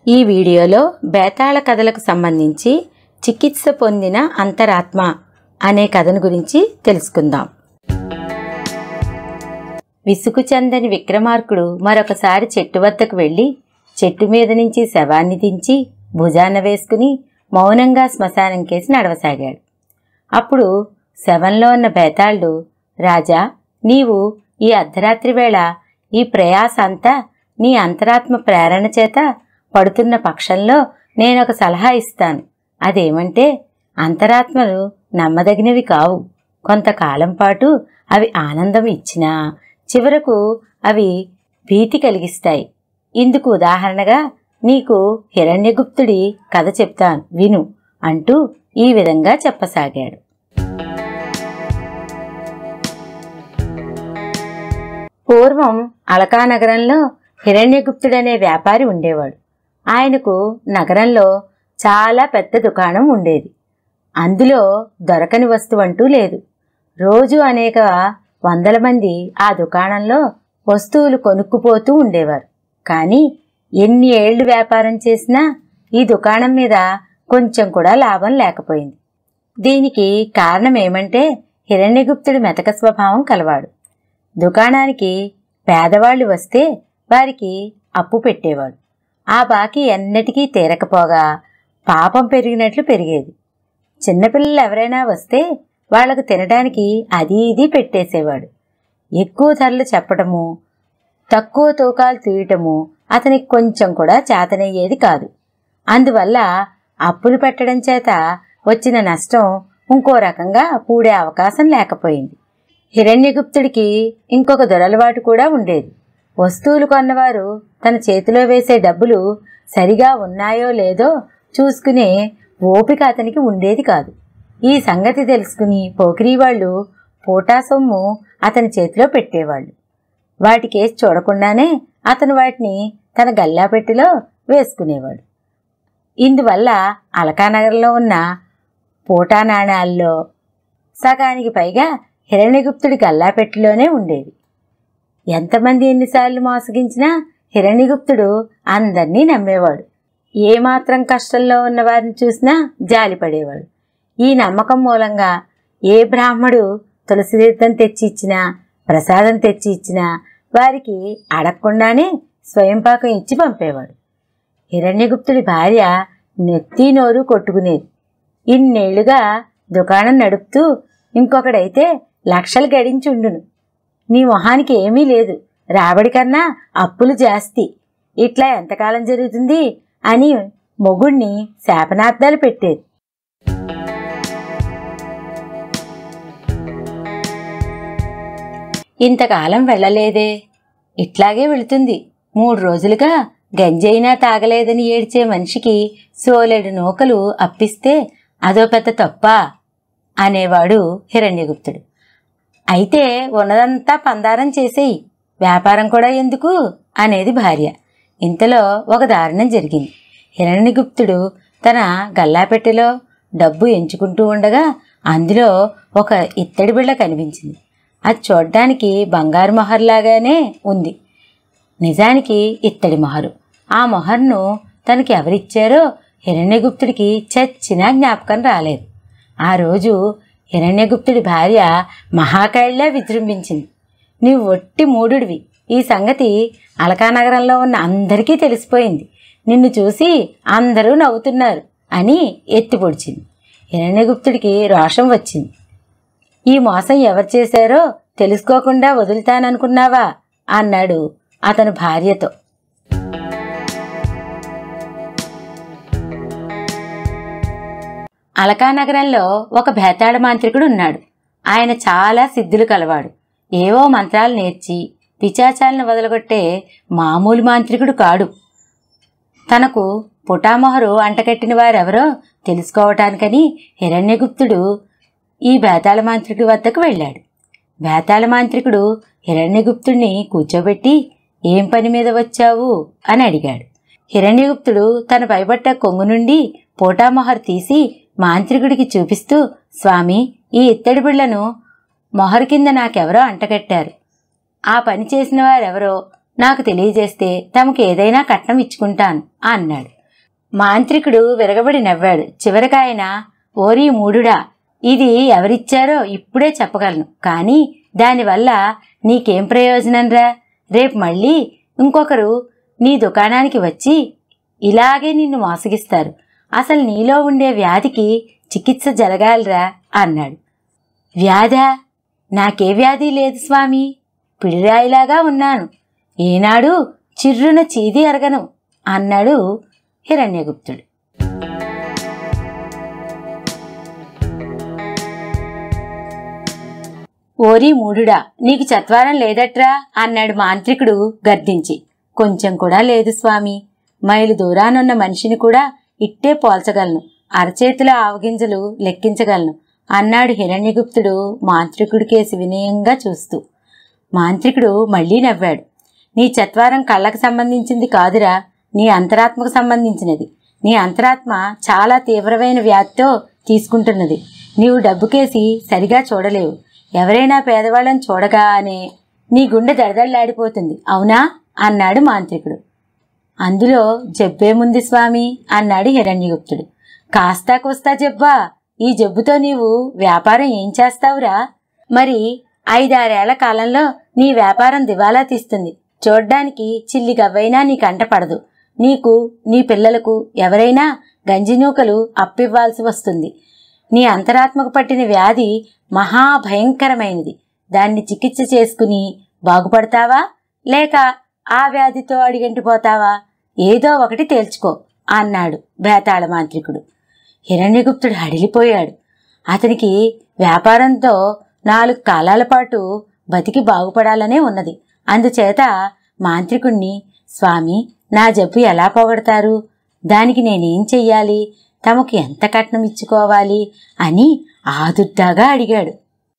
ఈ వీడియోలో బేతాళ కథలకు సంబంధించి చికిత్స పొందిన అంతరాత్మ అనే కథను గురించి తెలుసుకుందాం విసుగు చెందని విక్రమార్కుడు మరొకసారి చెట్టు వద్దకు వెళ్ళి చెట్టు మీద నుంచి శవాన్ని దించి భుజాన వేసుకుని మౌనంగా శ్మశానం కేసి నడవసాగాడు అప్పుడు శవంలో ఉన్న బేతాళుడు రాజా నీవు ఈ అర్ధరాత్రి వేళ ఈ ప్రయాస అంతా నీ అంతరాత్మ ప్రేరణ చేత పడుతున్న పక్షంలో నేనొక సలహా ఇస్తాను అదేమంటే అంతరాత్మలు నమ్మదగినవి కావు కొంతకాలం పాటు అవి ఆనందం ఇచ్చినా చివరకు అవి భీతి కలిగిస్తాయి ఇందుకు ఉదాహరణగా నీకు హిరణ్యగుప్తుడి కథ చెప్తాను విను అంటూ ఈ విధంగా చెప్పసాగాడు పూర్వం అలకా నగరంలో హిరణ్యగుప్తుడనే వ్యాపారి ఉండేవాడు ఆయనకు నగరంలో చాలా పెద్ద దుకాణం ఉండేది అందులో దొరకని వస్తువంటూ లేదు రోజు అనేక వందల మంది ఆ దుకాణంలో వస్తువులు కొనుక్కుపోతూ ఉండేవారు కానీ ఎన్ని ఏళ్లు వ్యాపారం చేసినా ఈ దుకాణం మీద కొంచెం కూడా లాభం లేకపోయింది దీనికి కారణం ఏమంటే హిరణ్యగుప్తుడి మెతక స్వభావం కలవాడు దుకాణానికి పేదవాళ్ళు వస్తే వారికి అప్పు పెట్టేవాడు ఆ బాకీ ఎన్నటికీ తీరకపోగా పాపం పెరిగినట్లు పెరిగేది చిన్నపిల్లలు ఎవరైనా వస్తే వాళ్లకు తినడానికి అది ఇది పెట్టేసేవాడు ఎక్కువ ధరలు చెప్పటము తక్కువ తూకాలు తీయటము అతనికి కొంచెం కూడా చేతనయ్యేది కాదు అందువల్ల అప్పులు పెట్టడం చేత వచ్చిన నష్టం ఇంకో రకంగా పూడే అవకాశం లేకపోయింది హిరణ్యగుప్తుడికి ఇంకొక దురలవాటు కూడా ఉండేది వస్తువులు కొన్నవారు తన చేతిలో వేసే డబ్బులు సరిగా ఉన్నాయో లేదో చూసుకునే ఓపిక అతనికి ఉండేది కాదు ఈ సంగతి తెలుసుకుని పోకిరీ వాళ్ళు పోటా సొమ్ము అతని చేతిలో పెట్టేవాళ్ళు వాటికేసి చూడకుండానే అతను వాటిని తన గల్లాపెట్టిలో వేసుకునేవాడు ఇందువల్ల అలకానగర్లో ఉన్న పోటా నాణాల్లో సగానికి పైగా హిరణ్యగుప్తుడి గల్లాపెట్టిలోనే ఉండేవి ఎంతమంది ఎన్నిసార్లు మోసగించినా హిరణ్యగుప్తుడు అందర్నీ నమ్మేవాడు ఏమాత్రం కష్టంలో ఉన్న వారిని చూసినా జాలిపడేవాడు ఈ నమ్మకం మూలంగా ఏ బ్రాహ్మడు తులసి తీర్థం తెచ్చి ఇచ్చినా ప్రసాదం తెచ్చి ఇచ్చినా వారికి అడగకుండానే స్వయంపాకం ఇచ్చి పంపేవాడు హిరణ్యగుప్తుడి భార్య నెత్తి నోరు కొట్టుకునేది ఇన్నేళ్లుగా దుకాణం నడుపుతూ ఇంకొకడైతే లక్షలు గడించుండును నీ మొహానికి ఏమీ లేదు రాబడి కన్నా అప్పులు జాస్తి ఇట్లా ఎంతకాలం జరుగుతుంది అని మొగుణ్ణి శాపనార్థాలు పెట్టేది ఇంతకాలం వెళ్ళలేదే ఇట్లాగే వెళుతుంది మూడు రోజులుగా గంజైనా తాగలేదని ఏడ్చే మనిషికి సోలెడు నూకలు అప్పిస్తే అదో పెద్ద తప్ప అనేవాడు హిరణ్యగుప్తుడు అయితే ఉన్నదంతా పందారం చేసేయి వ్యాపారం కూడా ఎందుకు అనేది భార్య ఇంతలో ఒక దారుణం జరిగింది హిరణ్యగుప్తుడు తన గల్లాపెట్టెలో డబ్బు ఎంచుకుంటూ ఉండగా అందులో ఒక ఇత్తడి బిళ్ళ కనిపించింది అది చూడ్డానికి బంగారు మొహర్లాగానే ఉంది నిజానికి ఇత్తడి మొహరు ఆ మొహర్ను తనకి ఎవరిచ్చారో హిరణ్యగుప్తుడికి చచ్చినా జ్ఞాపకం రాలేదు ఆ రోజు హిరణ్యగుప్తుడి భార్య మహాకాళ్ళే విజృంభించింది నీవు ఒట్టి మూడుడివి ఈ సంగతి అలకానగరంలో ఉన్న అందరికీ తెలిసిపోయింది నిన్ను చూసి అందరూ నవ్వుతున్నారు అని ఎత్తి పొడిచింది హిరణ్యగుప్తుడికి రోషం వచ్చింది ఈ మోసం ఎవరు చేశారో తెలుసుకోకుండా వదులుతాననుకున్నావా అన్నాడు అతని భార్యతో అలకానగరంలో ఒక భేతాళ మాంత్రికుడు ఉన్నాడు ఆయన చాలా సిద్ధులు కలవాడు ఏవో మంత్రాలు నేర్చి పిచాచాలను వదలగొట్టే మామూలు మాంత్రికుడు కాడు తనకు పుటామొహరు అంటకట్టిన వారెవరో తెలుసుకోవటానికని హిరణ్యగుప్తుడు ఈ బేతాళ మాంత్రికుడి వద్దకు వెళ్ళాడు బేతాళ మాంత్రికుడు హిరణ్యగుప్తుడిని కూర్చోబెట్టి ఏం పని మీద వచ్చావు అని అడిగాడు హిరణ్యగుప్తుడు తన పైబట్ట కొంగు నుండి పోటామొహర్ తీసి మాంత్రికుడికి చూపిస్తూ స్వామి ఈ ఇత్తడి బిళ్లను మొహరు కింద నాకెవరో అంటగట్టారు ఆ పని చేసిన వారెవరో నాకు తెలియజేస్తే తమకు ఏదైనా కట్నం ఇచ్చుకుంటాను అన్నాడు మాంత్రికుడు విరగబడి నవ్వాడు చివరికాయన ఓరి మూడుడా ఇది ఎవరిచ్చారో ఇప్పుడే చెప్పగలను కానీ దానివల్ల నీకేం ప్రయోజనంరా రేపు మళ్ళీ ఇంకొకరు నీ దుకాణానికి వచ్చి ఇలాగే నిన్ను మోసగిస్తారు అసలు నీలో ఉండే వ్యాధికి చికిత్స జరగాలిరా అన్నాడు వ్యాధా నాకే వ్యాధి లేదు స్వామి పిడిరాయిలాగా ఉన్నాను ఏనాడు చిర్రున చీది అరగను అన్నాడు హిరణ్యగుప్తుడు ఓరి మూడుడా నీకు చత్వారం లేదట్రా అన్నాడు మాంత్రికుడు గర్దించి కొంచెం కూడా లేదు స్వామి మైలు దూరానున్న మనిషిని కూడా ఇట్టే పోల్చగలను అరచేతుల ఆవగింజలు లెక్కించగలను అన్నాడు హిరణ్యగుప్తుడు మాంత్రికుడి కేసి వినయంగా చూస్తూ మాంత్రికుడు మళ్ళీ నవ్వాడు నీ చత్వారం కళ్ళకు సంబంధించింది కాదురా నీ అంతరాత్మకు సంబంధించినది నీ అంతరాత్మ చాలా తీవ్రమైన వ్యాధితో తీసుకుంటున్నది నీవు డబ్బుకేసి సరిగా చూడలేవు ఎవరైనా పేదవాళ్ళని చూడగానే నీ గుండె దడదడలాడిపోతుంది అవునా అన్నాడు మాంత్రికుడు అందులో జబ్బేముంది స్వామి అన్నాడు హిరణ్యగుప్తుడు కాస్తా కోస్తా జబ్బా ఈ జబ్బుతో నీవు వ్యాపారం ఏం చేస్తావురా మరి ఐదారేళ్ల కాలంలో నీ వ్యాపారం దివాలా తీస్తుంది చూడ్డానికి చిల్లి గవ్వైనా నీ కంట పడదు నీకు నీ పిల్లలకు ఎవరైనా గంజినూకలు అప్పివ్వాల్సి వస్తుంది నీ అంతరాత్మకు పట్టిన వ్యాధి మహాభయంకరమైనది దాన్ని చికిత్స చేసుకుని బాగుపడతావా లేక ఆ వ్యాధితో అడిగంటిపోతావా ఏదో ఒకటి తేల్చుకో అన్నాడు బేతాళ మాంత్రికుడు హిరణ్యగుప్తుడు హడిలిపోయాడు అతనికి వ్యాపారంతో నాలుగు కాలాల పాటు బతికి బాగుపడాలనే ఉన్నది అందుచేత మాంత్రికుణ్ణి స్వామి నా జబ్బు ఎలా పోగొడతారు దానికి నేనేం చెయ్యాలి తమకు ఎంత కట్నం ఇచ్చుకోవాలి అని ఆదుర్దాగా అడిగాడు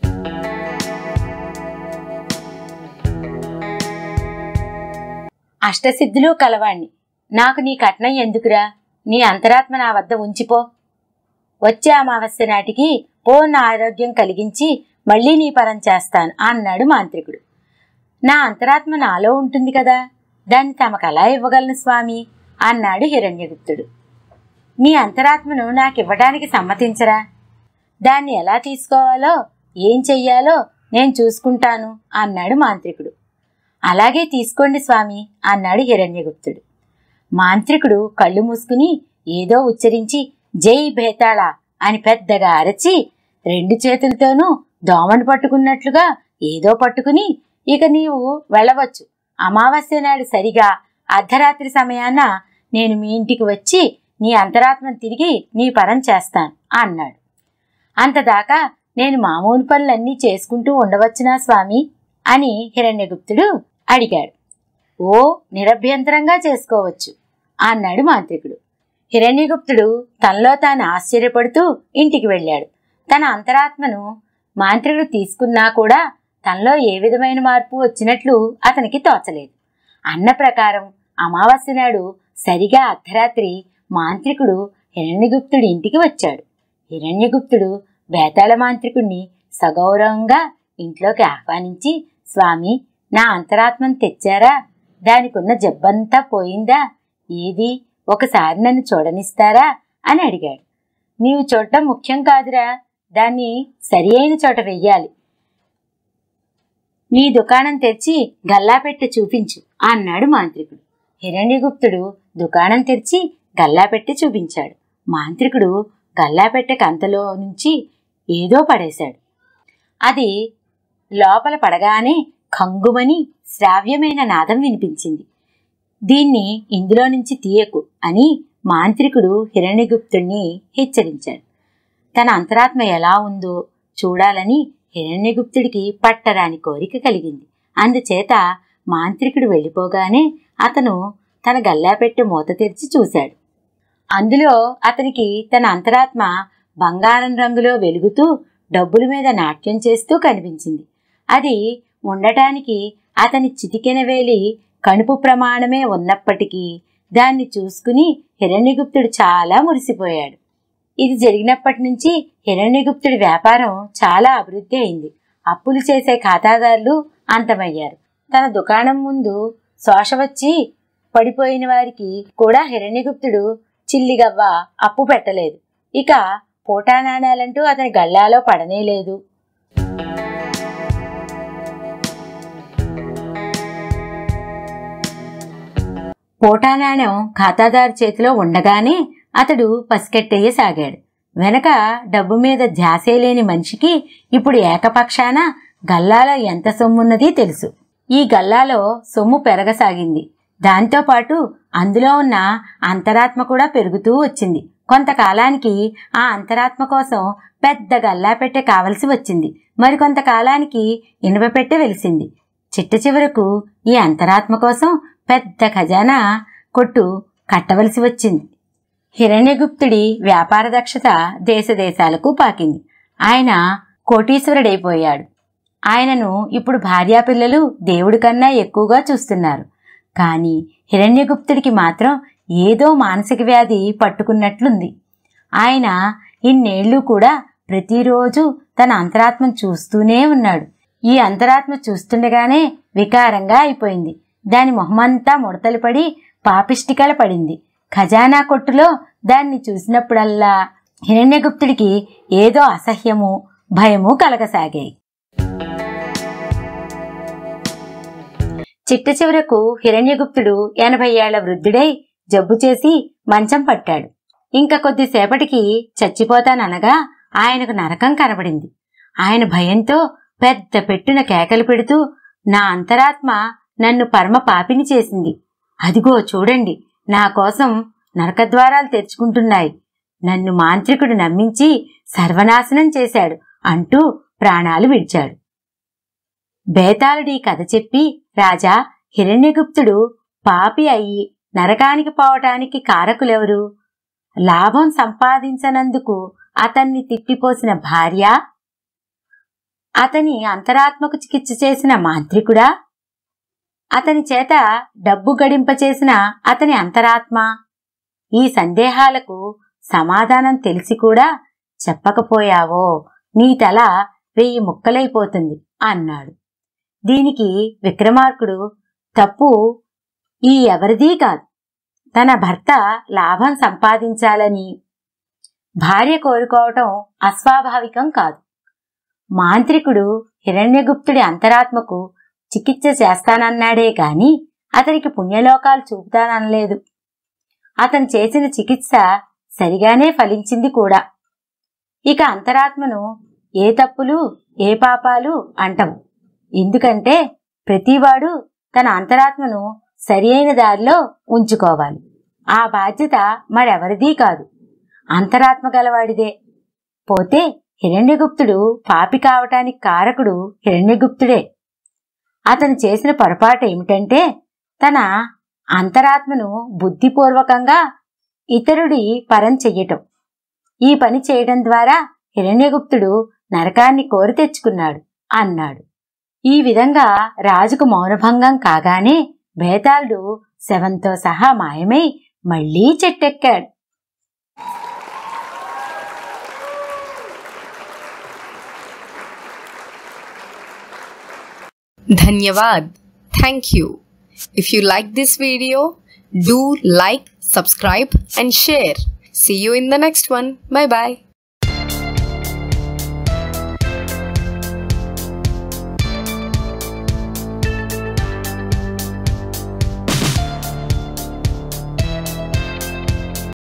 అష్టసిద్ధులు కలవాణ్ణి నాకు నీ కట్నం ఎందుకురా నీ అంతరాత్మ నా వద్ద ఉంచిపో వచ్చే అమావాస్య నాటికి పూర్ణ ఆరోగ్యం కలిగించి మళ్ళీ నీ పరం చేస్తాను అన్నాడు మాంత్రికుడు నా అంతరాత్మ నాలో ఉంటుంది కదా దాన్ని తమకు అలా ఇవ్వగలను స్వామి అన్నాడు హిరణ్యగుప్తుడు నీ అంతరాత్మను నాకివ్వడానికి సమ్మతించరా దాన్ని ఎలా తీసుకోవాలో ఏం చెయ్యాలో నేను చూసుకుంటాను అన్నాడు మాంత్రికుడు అలాగే తీసుకోండి స్వామి అన్నాడు హిరణ్యగుప్తుడు మాంత్రికుడు కళ్ళు మూసుకుని ఏదో ఉచ్చరించి జై భేతాళ అని పెద్దగా అరచి రెండు చేతులతోనూ దోమను పట్టుకున్నట్లుగా ఏదో పట్టుకుని ఇక నీవు వెళ్ళవచ్చు అమావాస్య నాడు సరిగా అర్ధరాత్రి సమయాన నేను మీ ఇంటికి వచ్చి నీ అంతరాత్మను తిరిగి నీ పరం చేస్తాను అన్నాడు అంతదాకా నేను మామూలు పనులన్నీ చేసుకుంటూ ఉండవచ్చునా స్వామి అని హిరణ్యగుప్తుడు అడిగాడు ఓ నిరభ్యంతరంగా చేసుకోవచ్చు అన్నాడు మాంత్రికుడు హిరణ్యగుప్తుడు తనలో తాను ఆశ్చర్యపడుతూ ఇంటికి వెళ్ళాడు తన అంతరాత్మను మాంత్రికుడు తీసుకున్నా కూడా తనలో ఏ విధమైన మార్పు వచ్చినట్లు అతనికి తోచలేదు అన్న ప్రకారం అమావాస్య నాడు సరిగా అర్ధరాత్రి మాంత్రికుడు హిరణ్యగుప్తుడి ఇంటికి వచ్చాడు హిరణ్యగుప్తుడు బేతాళ మాంత్రికుణ్ణి సగౌరవంగా ఇంట్లోకి ఆహ్వానించి స్వామి నా అంతరాత్మను తెచ్చారా దానికున్న జబ్బంతా పోయిందా ఏది ఒకసారి నన్ను చూడనిస్తారా అని అడిగాడు నీవు చూడటం ముఖ్యం కాదురా దాన్ని సరి అయిన చోట వెయ్యాలి నీ దుకాణం తెరిచి గల్లా పెట్టి చూపించు అన్నాడు మాంత్రికుడు హిరణ్యగుప్తుడు దుకాణం తెరిచి గల్లా పెట్టి చూపించాడు మాంత్రికుడు గల్లా పెట్టె కంతలో నుంచి ఏదో పడేశాడు అది లోపల పడగానే కంగుమని శ్రావ్యమైన నాదం వినిపించింది దీన్ని ఇందులో నుంచి తీయకు అని మాంత్రికుడు హిరణ్యగుప్తుణ్ణి హెచ్చరించాడు తన అంతరాత్మ ఎలా ఉందో చూడాలని హిరణ్యగుప్తుడికి పట్టరాని కోరిక కలిగింది అందుచేత మాంత్రికుడు వెళ్ళిపోగానే అతను తన గల్లాపెట్టె మూత తెరిచి చూశాడు అందులో అతనికి తన అంతరాత్మ బంగారం రంగులో వెలుగుతూ డబ్బుల మీద నాట్యం చేస్తూ కనిపించింది అది ఉండటానికి అతని చిటికెన వేలి కణుపు ప్రమాణమే ఉన్నప్పటికీ దాన్ని చూసుకుని హిరణ్యగుప్తుడు చాలా మురిసిపోయాడు ఇది జరిగినప్పటి నుంచి హిరణ్యగుప్తుడి వ్యాపారం చాలా అభివృద్ధి అయింది అప్పులు చేసే ఖాతాదారులు అంతమయ్యారు తన దుకాణం ముందు శోష వచ్చి పడిపోయిన వారికి కూడా హిరణ్యగుప్తుడు చిల్లిగవ్వ అప్పు పెట్టలేదు ఇక పోటా నాణాలంటూ అతని గల్లాలో పడనే లేదు పోటా నాణ్యం ఖాతాదారు చేతిలో ఉండగానే అతడు పసికెట్టేయసాగాడు వెనక డబ్బు మీద ధ్యాసే లేని మనిషికి ఇప్పుడు ఏకపక్షాన గల్లాలో ఎంత సొమ్మున్నది తెలుసు ఈ గల్లాలో సొమ్ము పెరగసాగింది దాంతోపాటు అందులో ఉన్న అంతరాత్మ కూడా పెరుగుతూ వచ్చింది కొంతకాలానికి ఆ అంతరాత్మ కోసం పెద్ద గల్లా పెట్టె కావలసి వచ్చింది మరికొంతకాలానికి ఇనుప పెట్టె వెలిసింది చిట్ట చివరకు ఈ అంతరాత్మ కోసం పెద్ద ఖజానా కొట్టు కట్టవలసి వచ్చింది హిరణ్యగుప్తుడి వ్యాపార దక్షత దేశదేశాలకు పాకింది ఆయన కోటీశ్వరుడైపోయాడు ఆయనను ఇప్పుడు భార్యాపిల్లలు దేవుడి కన్నా ఎక్కువగా చూస్తున్నారు కానీ హిరణ్యగుప్తుడికి మాత్రం ఏదో మానసిక వ్యాధి పట్టుకున్నట్లుంది ఆయన ఇన్నేళ్లు కూడా ప్రతిరోజు తన అంతరాత్మను చూస్తూనే ఉన్నాడు ఈ అంతరాత్మ చూస్తుండగానే వికారంగా అయిపోయింది దాని మొహమంతా ముడతలు పడి పాపిష్టికల పడింది ఖజానా కొట్టులో దాన్ని చూసినప్పుడల్లా హిరణ్యగుప్తుడికి ఏదో అసహ్యము భయము కలగసాగాయి చిట్ట చివరకు హిరణ్యగుప్తుడు ఎనభై ఏళ్ల వృద్ధుడై జబ్బు చేసి మంచం పట్టాడు ఇంకా కొద్దిసేపటికి చచ్చిపోతాననగా ఆయనకు నరకం కనబడింది ఆయన భయంతో పెద్ద పెట్టున కేకలు పెడుతూ నా అంతరాత్మ నన్ను పరమ పాపిని చేసింది అదిగో చూడండి నా కోసం నరకద్వారాలు తెరుచుకుంటున్నాయి నన్ను మాంత్రికుడు నమ్మించి సర్వనాశనం చేశాడు అంటూ ప్రాణాలు విడిచాడు బేతాళుడి కథ చెప్పి రాజా హిరణ్యగుప్తుడు పాపి అయి నరకానికి పోవటానికి కారకులెవరు లాభం సంపాదించనందుకు అతన్ని తిట్టిపోసిన భార్య అతని అంతరాత్మకు చికిత్స చేసిన మాంత్రికుడా అతని చేత డబ్బు గడింపచేసిన అతని అంతరాత్మ ఈ సందేహాలకు సమాధానం తెలిసి కూడా చెప్పకపోయావో నీ తల వెయ్యి ముక్కలైపోతుంది అన్నాడు దీనికి విక్రమార్కుడు తప్పు ఈ ఎవరిదీ కాదు తన భర్త లాభం సంపాదించాలని భార్య కోరుకోవటం అస్వాభావికం కాదు మాంత్రికుడు హిరణ్యగుప్తుడి అంతరాత్మకు చికిత్స చేస్తానన్నాడే గాని అతనికి పుణ్యలోకాలు చూపుతాననలేదు అతను చేసిన చికిత్స సరిగానే ఫలించింది కూడా ఇక అంతరాత్మను ఏ తప్పులు ఏ పాపాలు అంటవు ఎందుకంటే ప్రతివాడు తన అంతరాత్మను సరి అయిన దారిలో ఉంచుకోవాలి ఆ బాధ్యత మరెవరిదీ కాదు అంతరాత్మ గలవాడిదే పోతే హిరణ్యగుప్తుడు పాపి కావటానికి కారకుడు హిరణ్యగుప్తుడే అతను చేసిన పొరపాటు ఏమిటంటే తన అంతరాత్మను బుద్ధిపూర్వకంగా ఇతరుడి పరం చెయ్యటం ఈ పని చేయడం ద్వారా హిరణ్యగుప్తుడు నరకాన్ని కోరి తెచ్చుకున్నాడు అన్నాడు ఈ విధంగా రాజుకు మౌనభంగం కాగానే బేతాళుడు శవంతో సహా మాయమై మళ్లీ చెట్టెక్కాడు Dhanyavad. Thank you. If you like this video, do like, subscribe and share. See you in the next one. Bye bye.